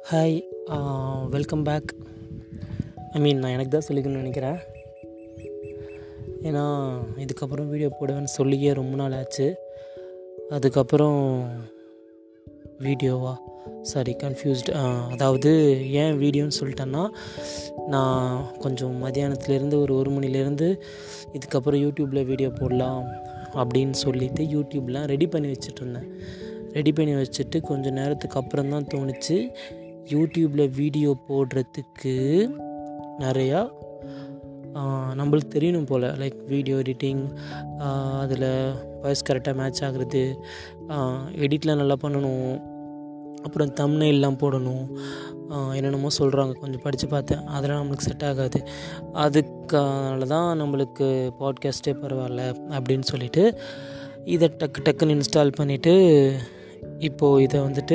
hi welcome back I mean நான் எனக்கு தான் சொல்லிக்கணும்னு நினைக்கிறேன் ஏன்னா இதுக்கப்புறம் வீடியோ போடுவேன்னு சொல்லியே ரொம்ப நாள் ஆச்சு அதுக்கப்புறம் வீடியோவா சாரி கன்ஃபியூஸ்டு அதாவது ஏன் வீடியோன்னு சொல்லிட்டேன்னா நான் கொஞ்சம் மதியானத்துலேருந்து ஒரு ஒரு மணிலேருந்து இதுக்கப்புறம் யூடியூப்பில் வீடியோ போடலாம் அப்படின்னு சொல்லிட்டு யூடியூப்லாம் ரெடி பண்ணி வச்சுட்டு இருந்தேன் ரெடி பண்ணி வச்சுட்டு கொஞ்சம் நேரத்துக்கு அப்புறம் தான் தோணுச்சு யூடியூப்பில் வீடியோ போடுறதுக்கு நிறையா நம்மளுக்கு தெரியணும் போல் லைக் வீடியோ எடிட்டிங் அதில் வாய்ஸ் கரெக்டாக மேட்ச் ஆகுறது எடிட்லாம் நல்லா பண்ணணும் அப்புறம் தம்னைல்லாம் போடணும் என்னென்னமோ சொல்கிறாங்க கொஞ்சம் படித்து பார்த்தேன் அதெல்லாம் நம்மளுக்கு செட் ஆகாது அதுக்கான தான் நம்மளுக்கு பாட்காஸ்ட்டே பரவாயில்ல அப்படின்னு சொல்லிட்டு இதை டக்கு டக்குன்னு இன்ஸ்டால் பண்ணிவிட்டு இப்போது இதை வந்துட்டு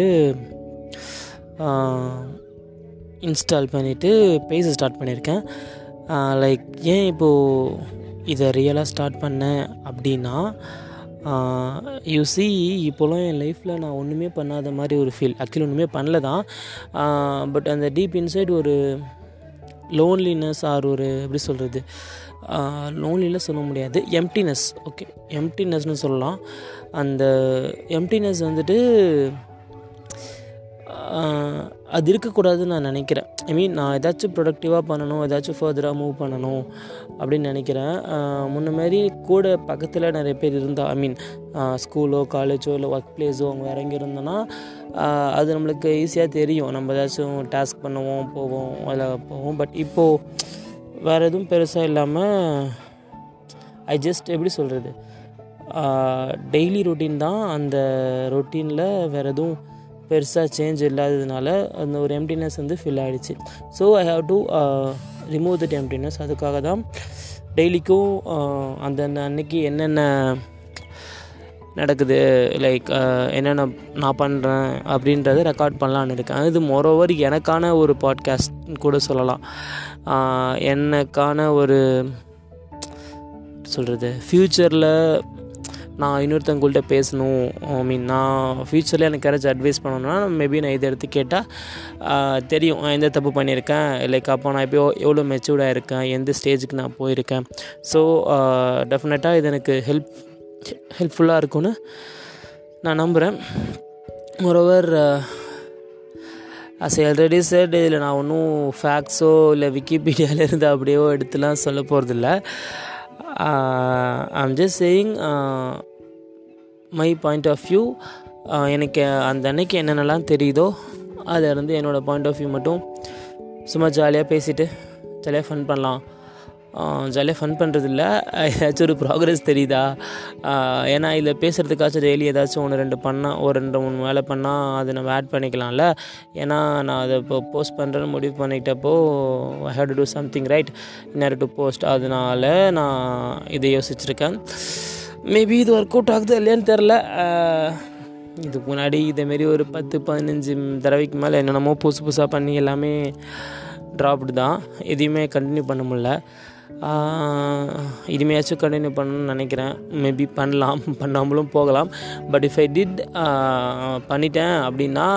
இன்ஸ்டால் பண்ணிவிட்டு பேச ஸ்டார்ட் பண்ணியிருக்கேன் லைக் ஏன் இப்போது இதை ரியலாக ஸ்டார்ட் பண்ணேன் அப்படின்னா யூசி இப்போலாம் என் லைஃப்பில் நான் ஒன்றுமே பண்ணாத மாதிரி ஒரு ஃபீல் ஆக்சுவலி ஒன்றுமே பண்ணல தான் பட் அந்த டீப் இன்சைட் ஒரு லோன்லினஸ் ஆர் ஒரு எப்படி சொல்கிறது லோன்லினஸ் சொல்ல முடியாது எம்டினஸ் ஓகே எம்டினஸ்னு சொல்லலாம் அந்த எம்டினஸ் வந்துட்டு அது இருக்கக்கூடாதுன்னு நான் நினைக்கிறேன் ஐ மீன் நான் ஏதாச்சும் ப்ரொடக்டிவாக பண்ணணும் ஏதாச்சும் ஃபர்தராக மூவ் பண்ணணும் அப்படின்னு நினைக்கிறேன் முன்ன மாதிரி கூட பக்கத்தில் நிறைய பேர் இருந்தால் ஐ மீன் ஸ்கூலோ காலேஜோ இல்லை ஒர்க் பிளேஸோ அவங்க வேறு எங்கே இருந்தோன்னா அது நம்மளுக்கு ஈஸியாக தெரியும் நம்ம ஏதாச்சும் டாஸ்க் பண்ணுவோம் போவோம் அதில் போவோம் பட் இப்போது வேறு எதுவும் பெருசாக இல்லாமல் ஐ ஜஸ்ட் எப்படி சொல்கிறது டெய்லி ரொட்டீன் தான் அந்த ரொட்டீனில் வேறு எதுவும் பெருசாக சேஞ்ச் இல்லாததுனால அந்த ஒரு எம்டினஸ் வந்து ஃபில் ஆகிடுச்சு so I have to remove that emptiness அதுக்காக தான் டெய்லிக்கும் அந்தந்த அன்னைக்கு என்னென்ன நடக்குது லைக் என்னென்ன நான் பண்ணுறேன் அப்படின்றத ரெக்கார்ட் பண்ணலான்னு இருக்கேன் இது மொரோவர் எனக்கான ஒரு பாட்காஸ்ட் கூட சொல்லலாம் எனக்கான ஒரு சொல்கிறது ஃப்யூச்சரில் நான் இன்னொருத்தவங்கள்ட்ட பேசணும் ஐ மீன் நான் ஃப்யூச்சரில் எனக்கு யாராச்சும் அட்வைஸ் பண்ணணும்னா மேபி நான் இதை எடுத்து கேட்டால் தெரியும் எந்த தப்பு பண்ணியிருக்கேன் லைக் அப்போ நான் இப்போ எவ்வளோ மெச்சூர்டாக இருக்கேன் எந்த ஸ்டேஜுக்கு நான் போயிருக்கேன் ஸோ டெஃபினட்டாக இது எனக்கு ஹெல்ப் ஹெல்ப்ஃபுல்லாக இருக்கும்னு நான் நம்புகிறேன் மொரோவர் அஸ் ஆல்ரெடி செட் இதில் நான் ஒன்றும் ஃபேக்ஸோ இல்லை விக்கிபீடியாவிலேருந்து அப்படியோ எடுத்துலாம் சொல்ல போகிறதில்ல I'm just saying my point of view எனக்கு அந்த அன்னைக்கு என்னென்னலாம் தெரியுதோ அதிலேருந்து என்னோடய பாயிண்ட் ஆஃப் வியூ மட்டும் சும்மா ஜாலியாக பேசிவிட்டு ஜாலியாக ஃபன் பண்ணலாம் ஜாலியாக ஃபன் பண்ணுறது இல்லை ஏதாச்சும் ஒரு ப்ராக்ரஸ் தெரியுதா ஏன்னா இதில் பேசுகிறதுக்காச்சும் டெய்லி ஏதாச்சும் ஒன்று ரெண்டு பண்ணால் ஒரு ரெண்டு மூணு வேலை பண்ணால் அதை நம்ம ஆட் பண்ணிக்கலாம்ல ஏன்னா நான் அதை இப்போ போஸ்ட் பண்ணுறேன்னு முடிவு பண்ணிக்கிட்டப்போ I have to do something right inner to post அதனால நான் இதை யோசிச்சிருக்கேன் மேபி இது ஒர்க் அவுட் ஆகுது இல்லையான்னு தெரில இதுக்கு முன்னாடி இதேமாரி ஒரு பத்து பதினஞ்சு தடவைக்கு மேலே என்னென்னமோ புதுசு புதுசாக பண்ணி எல்லாமே ட்ராப்டு தான் எதையுமே கண்டினியூ பண்ண முடில இனிமேயாச்சும் கண்டினியூ பண்ணணும்னு நினைக்கிறேன் மேபி பண்ணலாம் பண்ணாமலும் போகலாம் பட் இஃப் ஐ டிட் பண்ணிட்டேன் அப்படின்னா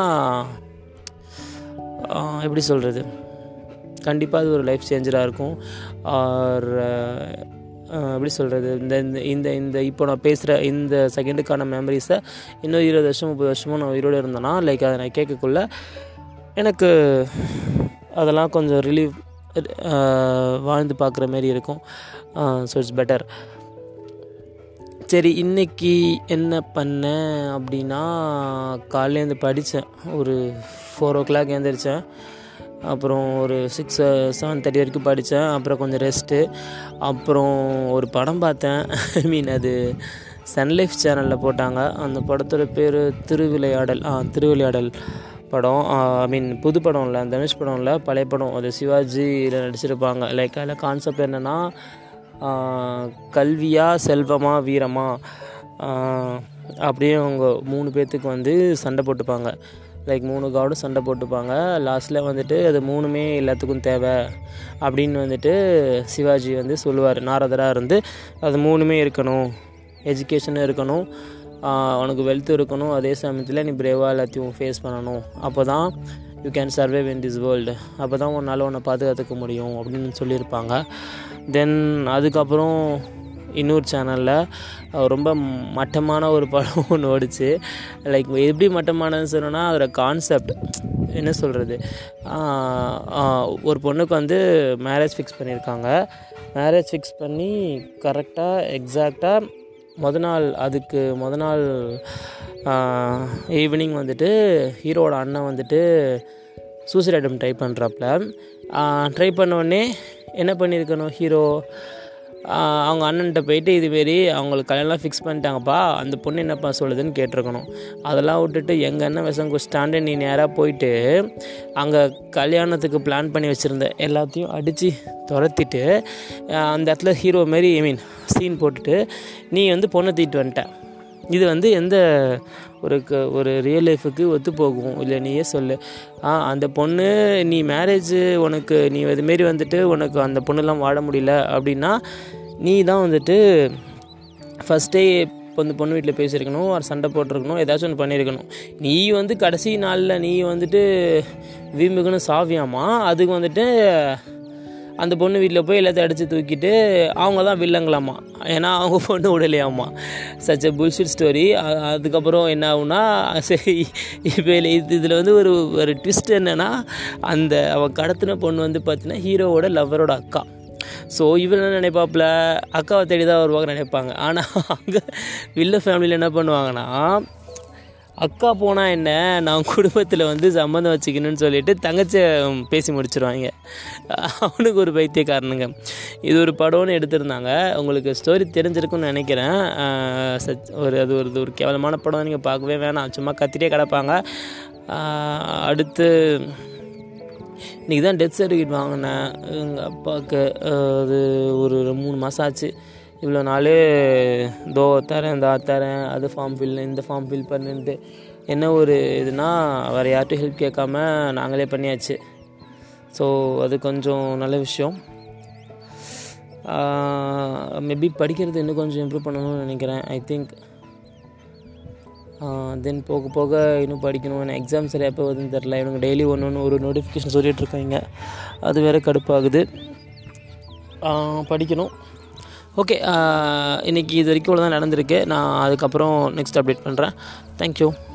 எப்படி சொல்கிறது கண்டிப்பாக அது ஒரு லைஃப் சேஞ்சராக இருக்கும் ஆர் எப்படி சொல்கிறது இந்த இந்த இந்த இந்த இப்போ நான் பேசுகிற இந்த செகண்டுக்கான மெமரிஸை இன்னும் இருபது வருஷம் முப்பது வருஷமும் நான் உயிரோடு இருந்தேன்னா லைக் அதை நான் கேட்கக்குள்ள எனக்கு அதெல்லாம் கொஞ்சம் ரிலீவ் வாழ்ந்து பார்க்குற மாரி இருக்கும் ஸோ இட்ஸ் பெட்டர் சரி இன்றைக்கி என்ன பண்ணேன் அப்படின்னா காலையிலேருந்து படித்தேன் ஒரு ஃபோர் ஓ கிளாக் எழுந்திரிச்சேன் அப்புறம் ஒரு சிக்ஸ் செவன் தேர்ட்டி வரைக்கும் படித்தேன் அப்புறம் கொஞ்சம் ரெஸ்ட்டு அப்புறம் ஒரு படம் பார்த்தேன் ஐ மீன் அது சன்லைஃப் சேனலில் போட்டாங்க அந்த படத்தோட பேர் திருவிளையாடல் ஆ திருவிளையாடல் படம் ஐ மீன் புது படம் இல்லை தனுஷ் படம் இல்லை பழைய படம் அது சிவாஜியில் நடிச்சிருப்பாங்க லைக் அதில் கான்செப்ட் என்னென்னா கல்வியா செல்வமா வீரமா அப்படியே அவங்க மூணு பேர்த்துக்கு வந்து சண்டை போட்டுப்பாங்க லைக் மூணு காடும் சண்டை போட்டுப்பாங்க லாஸ்ட்டில் வந்துட்டு அது மூணுமே எல்லாத்துக்கும் தேவை அப்படின்னு வந்துட்டு சிவாஜி வந்து சொல்லுவார் நாரதராக இருந்து அது மூணுமே இருக்கணும் எஜுகேஷனும் இருக்கணும் உனக்கு வெல்த் இருக்கணும் அதே சமயத்தில் நீ பிரேவாக எல்லாத்தையும் ஃபேஸ் பண்ணணும் அப்போ தான் you can survive in this world அப்போ தான் உன்னால் உன்னை பாதுகாத்துக்க முடியும் அப்படின்னு சொல்லியிருப்பாங்க தென் அதுக்கப்புறம் இன்னொரு சேனலில் ரொம்ப மட்டமான ஒரு படம் ஒன்று ஓடிச்சு லைக் எப்படி மட்டமானதுன்னு சொன்னோன்னா அதோட கான்செப்ட் என்ன சொல்கிறது ஒரு பொண்ணுக்கு வந்து மேரேஜ் ஃபிக்ஸ் பண்ணியிருக்காங்க மேரேஜ் ஃபிக்ஸ் பண்ணி கரெக்டாக எக்ஸாக்டாக முத நாள் அதுக்கு முத நாள் ஈவினிங் வந்துட்டு ஹீரோட அண்ணன் வந்துட்டு சூசைட் ஐட்டம் ட்ரை பண்ணுறாப்புல ட்ரை பண்ணோடனே என்ன பண்ணியிருக்கணும் ஹீரோ அவங்க அண்ணன்ட்ட போயிட்டு இதுமாரி அவங்களுக்கு கல்யாணம் ஃபிக்ஸ் பண்ணிட்டாங்கப்பா அந்த பொண்ணு என்னப்பா சொல்லுதுன்னு கேட்டிருக்கணும் அதெல்லாம் விட்டுட்டு எங்கள் அண்ணன் விஷம் குடிச்சிட்டாண்டு நீ நேராக போயிட்டு அங்கே கல்யாணத்துக்கு பிளான் பண்ணி வச்சுருந்த எல்லாத்தையும் அடித்து துரத்திட்டு அந்த இடத்துல ஹீரோ மாரி ஐ மீன் சீன் போட்டுட்டு நீ வந்து பொண்ணை தீட்டு வந்துட்ட இது வந்து எந்த ஒரு க ஒரு ரியல் லைஃபுக்கு ஒத்து போகும் இல்லை நீயே சொல்லு ஆ அந்த பொண்ணு நீ மேரேஜ் உனக்கு நீ இதுமாரி வந்துட்டு உனக்கு அந்த பொண்ணுலாம் வாழ முடியல அப்படின்னா நீ தான் வந்துட்டு ஃபஸ்ட்டே இப்போ அந்த பொண்ணு வீட்டில் பேசியிருக்கணும் ஒரு சண்டை போட்டிருக்கணும் ஏதாச்சும் ஒன்று பண்ணியிருக்கணும் நீ வந்து கடைசி நாளில் நீ வந்துட்டு வீம்புக்குன்னு சாவியாமா அதுக்கு வந்துட்டு அந்த பொண்ணு வீட்டில் போய் எல்லாத்தையும் அடித்து தூக்கிட்டு அவங்க தான் வில்லங்களாமா ஏன்னா அவங்க பொண்ணு விடலையாமா சச் எ புல்ஷிட் ஸ்டோரி அதுக்கப்புறம் என்ன ஆகுனா சரி இப்போ இது இதில் வந்து ஒரு ஒரு ட்விஸ்ட் என்னென்னா அந்த அவன் கடத்தின பொண்ணு வந்து பார்த்தீங்கன்னா ஹீரோவோட லவ்வரோட அக்கா ஸோ இவன் என்ன நினைப்பாப்புல அக்காவை தேடி தான் வருவாங்க நினைப்பாங்க ஆனால் அங்கே வில்ல ஃபேமிலியில் என்ன பண்ணுவாங்கன்னா அக்கா போனால் என்ன நான் குடும்பத்தில் வந்து சம்மந்தம் வச்சுக்கணும்னு சொல்லிட்டு தங்கச்சியை பேசி முடிச்சிருவாங்க அவனுக்கு ஒரு பைத்தியக்காரனுங்க இது ஒரு படம்னு எடுத்திருந்தாங்க உங்களுக்கு ஸ்டோரி தெரிஞ்சிருக்குன்னு நினைக்கிறேன் ஒரு அது ஒரு ஒரு கேவலமான படம் நீங்கள் பார்க்கவே வேணாம் சும்மா கத்திட்டே கிடப்பாங்க அடுத்து இன்றைக்கி தான் டெத் சர்டிஃபிகேட் வாங்கினேன் எங்கள் அப்பாவுக்கு அது ஒரு மூணு மாதம் ஆச்சு இவ்வளோ நாள் தோ தரேன் இந்தா தரேன் அது ஃபார்ம் ஃபில் இந்த ஃபார்ம் ஃபில் பண்ணுன்ட்டு என்ன ஒரு இதுனா வேறு யார்ட்டும் ஹெல்ப் கேட்காம நாங்களே பண்ணியாச்சு ஸோ அது கொஞ்சம் நல்ல விஷயம் மேபி படிக்கிறது இன்னும் கொஞ்சம் இம்ப்ரூவ் பண்ணணும்னு நினைக்கிறேன் ஐ திங்க் தென் போக போக இன்னும் படிக்கணும் எனக்கு எக்ஸாம் சரியாக எப்போ வருதுன்னு தெரில இவனுங்க டெய்லி ஒன்று ஒன்று ஒரு நோட்டிஃபிகேஷன் சொல்லிகிட்ருக்காங்க அது வேறு கடுப்பாகுது படிக்கணும் ஓகே இன்றைக்கி இது வரைக்கும் இவ்வளோ தான் நடந்திருக்கு நான் அதுக்கப்புறம் நெக்ஸ்ட் அப்டேட் பண்ணுறேன் தேங்க்யூ